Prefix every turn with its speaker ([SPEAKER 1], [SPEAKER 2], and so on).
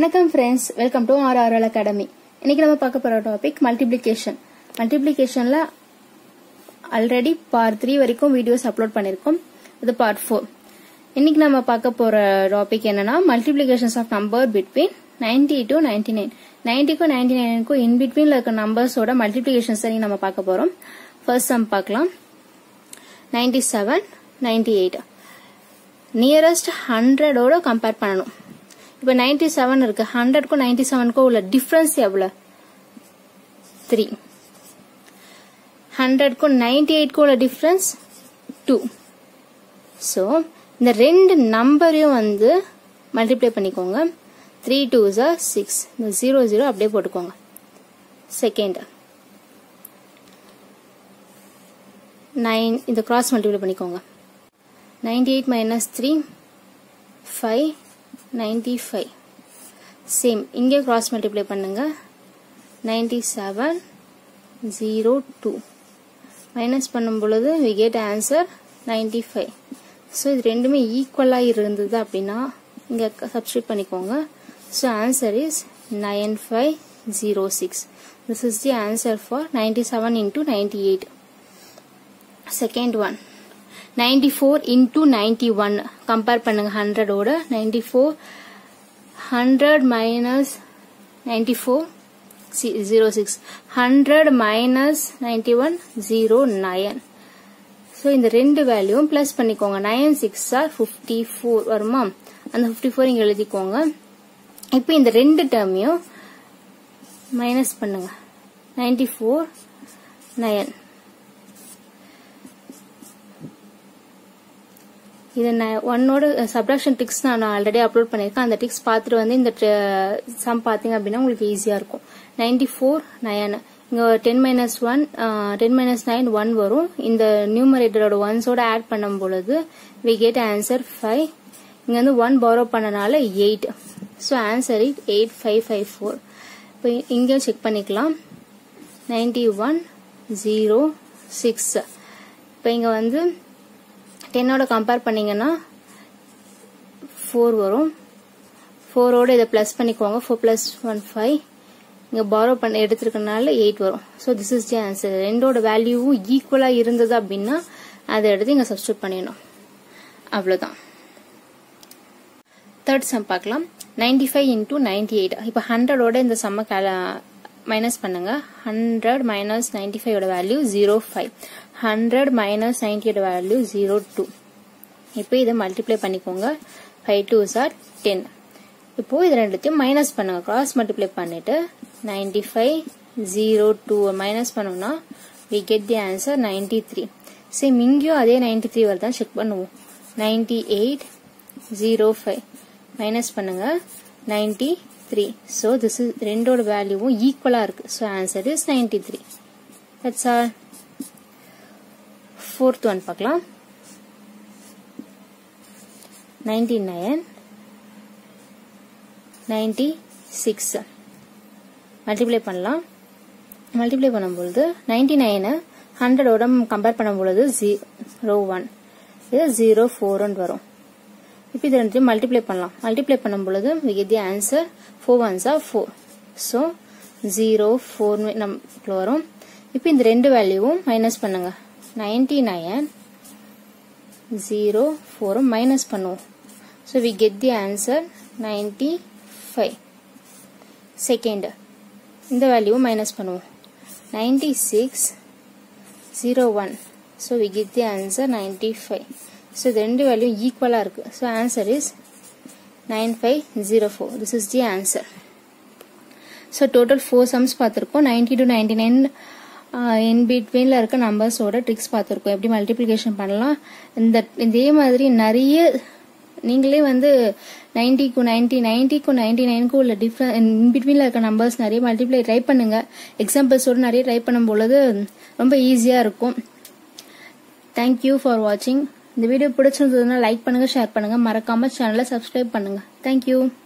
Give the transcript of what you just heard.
[SPEAKER 1] வணக்கம் friends welcome to our RL academy இன்னைக்கு நம்ம பார்க்க போற டாபிக் மல்டிப்ளிகேஷன் மல்டிப்ளிகேஷன்ல ஆல்ரெடி பார்ட் த்ரீ வரைக்கும் வீடியோஸ் அப்லோட் பண்ணிருக்கோம் இது பார்ட் ஃபோர் இன்னைக்கு நம்ம பார்க்க போற டாபிக் என்னன்னா multiplications of number between ninety to ninety nine நைன்டிக்கும் நைன்டி நைனுக்கும் இன் பிட்வீன்ல இருக்க நம்பர்ஸோட மல்டிப்ளிகேஷன்ஸ் நம்ம பார்க்க போறோம் ஃபர்ஸ்ட் சம் பார்க்கலாம் ninety seven ninety eight nearest ஹண்ட்ரடோட கம்பேர் பண்ணணும் இப்போ நைன்டி செவன் இருக்கு ஹண்ட்ரட்க்கும் நைன்டி செவனுக்கும் உள்ள டிஃபரன்ஸ் எவ்வளோ த்ரீ ஹண்ட்ரட்க்கும் நைன்டி எயிட்க்கும் உள்ள டிஃபரன்ஸ் டூ ஸோ இந்த ரெண்டு நம்பரையும் வந்து மல்டிப்ளை பண்ணிக்கோங்க த்ரீ டூ ஜார் சிக்ஸ் இந்த ஜீரோ ஜீரோ அப்படியே போட்டுக்கோங்க செகண்ட் நைன் இந்த கிராஸ் மல்டிப்ளை பண்ணிக்கோங்க ninety eight minus three five ninety five same இங்கே கிராஸ் மல்டிப்ளை பண்ணுங்க ninety seven zero two minus பண்ணும் பொழுது we get answer ninety five so இது ரெண்டுமே ஈக்குவலாக இருந்தது அப்படின்னா இங்கே சப்ஸ்டியூட் பண்ணிக்கோங்க so answer is nine five zero six this is the answer for ninety seven into ninety eight second one ninety four into ninety one compare பண்ணுங்க ஹண்ட்ரடோட ninety four hundred minus ninety four zero six hundred minus ninety one zero nine so இந்த ரெண்டு வேல்யூவும் plus பண்ணிக்கோங்க nine six or fifty four வருமா அந்த fifty four இங்கே எழுதிக்கோங்க இப்போ இந்த ரெண்டு டேர்மையும் மைனஸ் பண்ணுங்க நைன்டி ஃபோர் நயன் இது நான் ஒன்னோட சப்ராக்ஷன் டிக்ஸ் நான் ஆல்ரெடி அப்லோட் பண்ணியிருக்கேன் அந்த டிக்ஸ் பார்த்துட்டு வந்து இந்த சம் பார்த்தீங்க அப்படின்னா உங்களுக்கு ஈஸியாக இருக்கும் நைன்டி ஃபோர் நயன் இங்கே ten minus one ten minus nine one வரும் இந்த நியூமரேட்டரோட ஒன்ஸோட ஆட் பண்ணும் பொழுது வி கெட் ஆன்சர் ஃபைவ் இங்கே வந்து ஒன் பாரோ பண்ணனால eight so answer it eight five five four இப்போ இங்கே செக் பண்ணிக்கலாம் நைன்டி ஒன் ஜீரோ சிக்ஸ் இப்போ இங்கே வந்து டென்னோட கம்பேர் பண்ணீங்கன்னா ஃபோர் வரும் ஃபோரோட இதை ப்ளஸ் பண்ணிக்கோங்க ஃபோர் ப்ளஸ் ஒன் ஃபைவ் இங்கே பாரோ பண்ண எடுத்துருக்கனால எயிட் வரும் so this is the answer ரெண்டோட வேல்யூவும் ஈக்குவலாக இருந்தது அப்படின்னா அதை எடுத்து இங்கே சப்ஸ்டியூட் பண்ணிடணும் அவ்வளோதான் தேர்ட் சம் பார்க்கலாம் ninety five into ninety eight இப்போ ஹண்ட்ரடோட இந்த சம்ம மைனஸ் பண்ணுங்க ஹண்ட்ரட் மைனஸ் நைன்டி ஃபைவோட value zero five hundred minus நைன்டியோட வேல்யூ ஜீரோ டூ இப்போ இதை மல்டிப்ளை பண்ணிக்கோங்க ஃபைவ் டூ சார் டென் இப்போ இது ரெண்டுத்தையும் மைனஸ் பண்ணுங்க கிராஸ் மல்டிப்ளை பண்ணிட்டு ninety five zero two minus பண்ணோம்னா we get the answer ninety three same இங்கேயும் அதே நைன்டி த்ரீ வருதான் செக் பண்ணுவோம் ninety eight zero five minus பண்ணுங்க ninety three so this is ரெண்டோட வேல்யூவும் ஈக்குவலாக இருக்கு so answer is ninety three that's all fourth one பார்க்கலாம் ninety nine ninety six multiply பண்ணலாம் மல்டிப்ளை பண்ணும்பொழுது நைன்டி நைனு ஹண்ட்ரடோட கம்பேர் பண்ணும்பொழுது ஜீரோ ஒன் இது ஜீரோ ஃபோர்னு வரும் இப்போ இது ரெண்டுத்தையும் மல்டிப்ளை பண்ணலாம் மல்டிப்ளை பண்ணும் பொழுது with the answer four ones or four so zero four நமக்கு வரும் இப்போ இந்த ரெண்டு வேல்யூவும் மைனஸ் பண்ணுங்க நைன்டி நைன் ஜீரோ ஃபோரும் மைனஸ் பண்ணுவோம் so we get the answer ninety five second இந்த வேல்யூவும் மைனஸ் பண்ணுவோம் ninety six zero one so we get the answer ninety five so இது ரெண்டு வேல்யூ ஈக்குவலாக இருக்குது so answer is nine five zero four this is the answer so total four sums பார்த்துருக்கோம் ninety to ninety nine in பிட்வீனில் இருக்க நம்பர்ஸோட tricks பார்த்துருக்கோம் எப்படி மல்டிப்ளிகேஷன் பண்ணலாம் இந்த இதே மாதிரி நிறைய நீங்களே வந்து நைன்டிக்கும் நைன்டி நைன்டிக்கும் நைன்டி நைனுக்கும் உள்ள டிஃப்ரெண்ட் இன் பிட்வீனில் இருக்க நம்பர்ஸ் நிறைய மல்டிப்ளை ட்ரை பண்ணுங்க எக்ஸாம்பிள்ஸோடு நிறைய ட்ரை பண்ணும் பொழுது ரொம்ப ஈஸியாக இருக்கும் தேங்க்யூ ஃபார் வாட்சிங் இந்த வீடியோ பிடிச்சிருந்ததுன்னா லைக் பண்ணுங்க ஷேர் பண்ணுங்க மறக்காம சேனலை சப்ஸ்கிரைப் பண்ணுங்க தேங்க்யூ